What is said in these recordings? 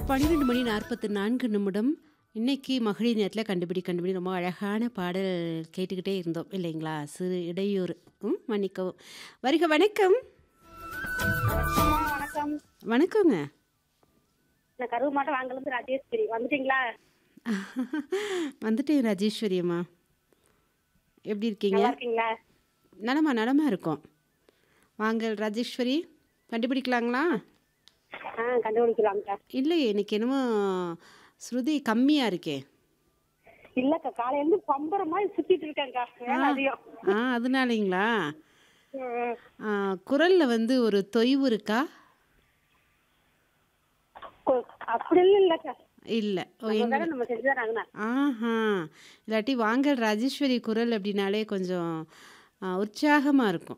12 மணி 44 நிமிடம். இன்னைக்கு மகளிர் நேரத்தில கண்டுபிடி கண்டுபிடி ரொம்ப அழகான பாடல் கேட்டுக்கிட்டே இருந்தோம் இல்லைங்களா? சிறு இடையூறு. ம் மன்னிக்கவும். வருக வணக்கம். வணக்கம்மா, வணக்கம். வணக்கங்க. நான் கருவு மாவட்டம் வாங்கலேருந்து ராஜேஸ்வரி. வந்துட்டீங்களா? வந்துட்டேன் ராஜேஸ்வரி அம்மா. எப்படி இருக்கீங்க? நல்லா இருக்கீங்களா? நலமா நலமா இருக்கோம். வாங்கள் ராஜேஸ்வரி. கண்டுபிடிக்கலாங்களா? ஆ கண்டுபிடிக்கலாம்க்கா. இல்லையே இன்னைக்கு என்னமோ ஸ்ருதி கம்மியா இருக்கே. இல்லக்கா காலையிலேருந்து பம்பர மாதிரி சுத்திட்டு இருக்கேன்க்கா. ஆ. வேலை அதிகம். ஆ அதனாலைங்களா? ம். ஆ குரல்ல வந்து ஒரு தொய்வு இருக்கா? கொ- அப்படி எல்லாம் இல்லக்கா. இல்ல. ஓ நம்ம எங்க வேலை நம்ம செஞ்சுதான் ஆகணும். ஆஹா! இல்லாட்டி வாங்கள் ராஜேஸ்வரி குரல் அப்படின்னாலே கொஞ்சம் அ உற்சாகமா இருக்கும்.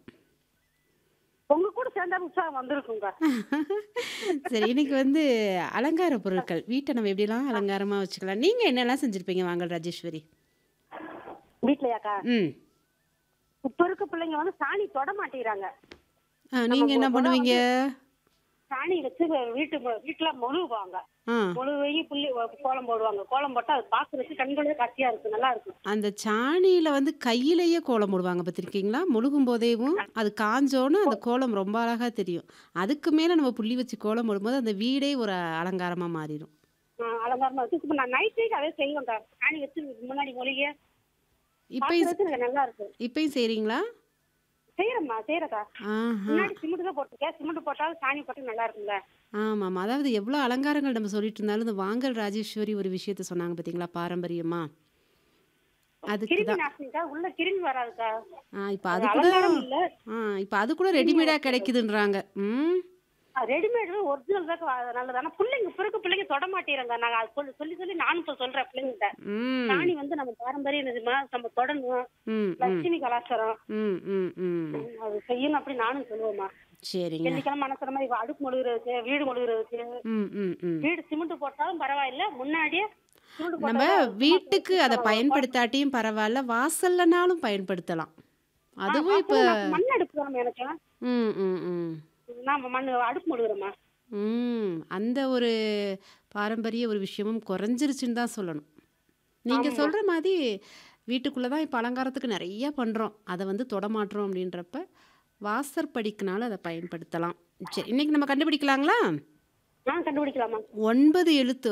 உங்க கூட சேர்ந்தா உற்சாகம் வந்திருக்குங்க. சரி இன்னைக்கு வந்து அலங்கார பொருட்கள். வீட்ட நம்ம எப்படிலாம் அலங்காரமா வச்சுக்கலாம். நீங்க என்னலாம் செஞ்சிருப்பீங்க வாங்கள் ராஜேஸ்வரி? வீட்லயாக்கா? ம். இப்ப இருக்க பிள்ளைங்க வந்து சாணி தொட மாட்டேங்கிறாங்க. ஆ நம்ம நீங்க என்ன முத பண்ணுவீங்க? வந்து சாணி வச்சு வீட்டு வீட்டுல மொழுகுவாங்க. ஆ. மொழுகி புள்ளி கோலம் போடுவாங்க. கோலம் போட்டா அது பாக்குறதுக்கு கண்களே காட்சியா இருக்கும். நல்லா இருக்கும். அந்த சாணியில வந்து கையிலேயே கோலம் போடுவாங்க பார்த்திருக்கீங்களா? முழுகும் போதேவும் அது காஞ்சோன அந்த கோலம் ரொம்ப அழகா தெரியும். அதுக்கு மேல நம்ம புள்ளி வச்சு கோலம் போடும்போது அந்த வீடே ஒரு அலங்காரமா மாறிரும். ஆ, அலங்காரமா வச்சு இப்ப நான் நைட் நைட் அதே செய்வேன்க்கா. சாணி வச்சு முன்னாடி மொழிக இப்பயும் பாக்குறதுக்கு எனக்கு நல்லா இருக்கும். இப்பயும் செய்றீங்களா? செய்யறேம்மா செய்யறக்கா. ஆஹா. முன்னாடி சிமெண்ட் தான் போட்டிருக்கேன். சிமெண்ட் போட்டாலும் சாணி போட்டு நல்லா இருக்கும்ல. ஆமாமா. அதாவது எவ்வளோ அலங்காரங்கள் நம்ம சொல்லிட்டு இருந்தாலும், இந்த வாங்கல் ராஜேஸ்வரி ஒரு விஷயத்த சொன்னாங்க பார்த்தீங்களா? பாரம்பரியமா. அதுக்கு கிருமி தான். நாசினிக்கா உள்ள கிருமி வராதுக்கா. ஆ இப்ப அது அது கூட அலங்காரம் இல்ல. ஆ இப்ப அது கூட ரெடிமேடா கிடைக்குதுன்றாங்க. ம். ரெடிமேட் ஒரிஜினல் தான் நல்லது. ஆனா பிள்ளைங்க இப்ப இருக்க பிள்ளைங்க தொட மாட்டேங்கிறாங்க. நாங்க அது சொல்லி சொல்லி சொல்லி நானும் இப்ப சொல்றேன் பிள்ளைங்கிட்ட. ம். சாணி வந்து நம்ம பாரம்பரிய நிஜமா நம்ம தொடணும். ம். ம். லட்சுமி கலாச்சாரம். ம். ம். ம். அது செய்யணும் அப்படி நானும் சொல்லுவேம்மா. சரிங்க. வெள்ளிக்கிழமை மனசுற மாதிரி அடுப்பு மொழுகிறதுக்கு வீடு மொழுகிறதுக்கு ம். ம். ம். வீடு சிமெண்ட் போட்டாலும் பரவாயில்ல முன்னாடியே சிமெண்ட் நம்ம போட்டாலும் வீட்டுக்கு அதை பயன்படுத்தாட்டியும் பரவாயில்ல. வாசல்லனாலும் பயன்படுத்தலாம். அதுவும் இப்ப நான் மண் அடுப்பு வேணும் எனக்கு ம். ம். ம். நான் மண் அடுப்பு மொழுகிறேம்மா ம். அந்த ஒரு பாரம்பரிய ஒரு விஷயமும் குறைஞ்சிருச்சுன்னு தான் சொல்லணும். நீங்க ஆமா. சொல்ற மாதிரி வீட்டுக்குள்ள தான் இப்ப அலங்காரத்துக்கு நெறைய பண்றோம். அத வந்து தொடமாட்றோம் அப்படின்றப்ப, வாசற்படிக்குனால அத பயன்படுத்தலாம். சரி இன்னைக்கு நம்ம கண்டுபிடிக்கலாங்களா? ஆ கண்டுபிடிக்கலாமா 9 எழுத்து